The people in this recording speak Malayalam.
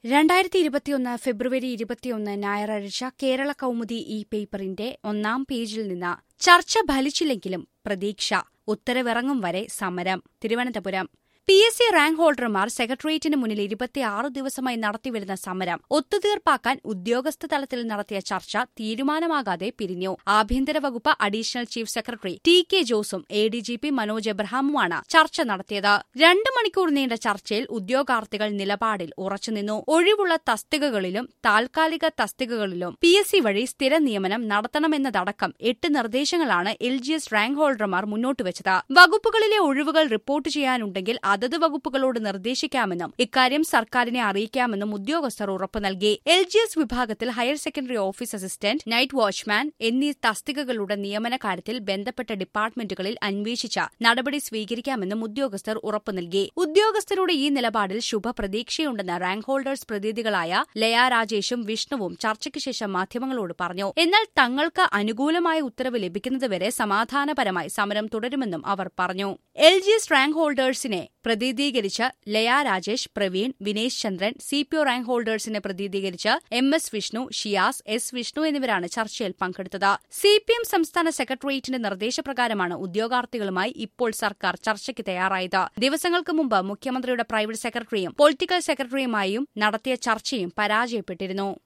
രണ്ടായിരത്തി ഇരുപത്തിയൊന്ന് ഫെബ്രുവരി ഇരുപത്തിയൊന്ന് ഞായറാഴ്ച കേരള കൗമുദി ഈ പേപ്പറിന്റെ ഒന്നാം പേജിൽ നിന്ന് ചർച്ച ഫലിച്ചില്ലെങ്കിലും പ്രതീക്ഷ ഉത്തരവിറങ്ങും വരെ സമരം Thiruvananthapuram P S C rank ഹോൾഡർമാർ സെക്രട്ടേറിയറ്റിന് മുന്നിൽ ഇരുപത്തിയാറ് ദിവസമായി നടത്തിവരുന്ന സമരം ഒത്തുതീർപ്പാക്കാൻ ഉദ്യോഗസ്ഥ തലത്തിൽ നടത്തിയ ചർച്ച തീരുമാനമാകാതെ പിരിഞ്ഞു ആഭ്യന്തര വകുപ്പ് additional chief secretary T K ജോസും A D G P Manoj എബ്രഹാമുമാണ് ചർച്ച നടത്തിയത് രണ്ട് മണിക്കൂർ നീണ്ട ചർച്ചയിൽ ഉദ്യോഗാർത്ഥികൾ നിലപാടിൽ ഉറച്ചുനിന്നു ഒഴിവുള്ള തസ്തികകളിലും താൽക്കാലിക തസ്തികകളിലും പി എസ് സി വഴി സ്ഥിര നിയമനം നടത്തണമെന്നതടക്കം എട്ട് നിർദ്ദേശങ്ങളാണ് എൽ ജി എസ് റാങ്ക് ഹോൾഡർമാർ മുന്നോട്ടുവച്ചത് വകുപ്പുകളിലെ ഒഴിവുകൾ റിപ്പോർട്ട് ചെയ്യാനുണ്ടെങ്കിൽ അതത് വകുപ്പുകളോട് നിർദ്ദേശിക്കാമെന്നും ഇക്കാര്യം സർക്കാരിനെ അറിയിക്കാമെന്നും ഉദ്യോഗസ്ഥർ ഉറപ്പു നൽകി എൽ ജി എസ് വിഭാഗത്തിൽ higher secondary office assistant night watchman എന്നീ തസ്തികകളുടെ നിയമന കാര്യത്തിൽ ബന്ധപ്പെട്ട ഡിപ്പാർട്ട്മെന്റുകളിൽ അന്വേഷിച്ച നടപടി സ്വീകരിക്കാമെന്നും ഉദ്യോഗസ്ഥർ ഉറപ്പു നൽകി ഉദ്യോഗസ്ഥരുടെ ഈ നിലപാടിൽ ശുഭപ്രതീക്ഷയുണ്ടെന്ന് റാങ്ക് ഹോൾഡേഴ്സ് പ്രതിനിധികളായ ലയ രാജേഷും വിഷ്ണുവും ചർച്ചയ്ക്ക് ശേഷം മാധ്യമങ്ങളോട് പറഞ്ഞു എന്നാൽ തങ്ങൾക്ക് അനുകൂലമായ ഉത്തരവ് ലഭിക്കുന്നതുവരെ സമാധാനപരമായി സമരം തുടരുമെന്നും അവർ പറഞ്ഞു എൽ ജി എസ് റാങ്ക് ഹോൾഡേഴ്സിനെ പ്രതിനിധീകരിച്ച് Laya Rajesh Praveen Vinesh Chandran C P O rank ഹോൾഡേഴ്സിനെ പ്രതിനിധീകരിച്ച് M S Vishnu Shiyas S Vishnu എന്നിവരാണ് ചർച്ചയിൽ പങ്കെടുത്തത് സി പി എം സംസ്ഥാന സെക്രട്ടേറിയറ്റിന്റെ നിർദ്ദേശപ്രകാരമാണ് ഉദ്യോഗാർത്ഥികളുമായി ഇപ്പോൾ സർക്കാർ ചർച്ചയ്ക്ക് തയ്യാറായത് ദിവസങ്ങൾക്ക് മുമ്പ് മുഖ്യമന്ത്രിയുടെ പ്രൈവറ്റ് സെക്രട്ടറിയും പൊളിറ്റിക്കൽ സെക്രട്ടറിയുമായും നടത്തിയ ചർച്ചയും പരാജയപ്പെട്ടിരുന്നു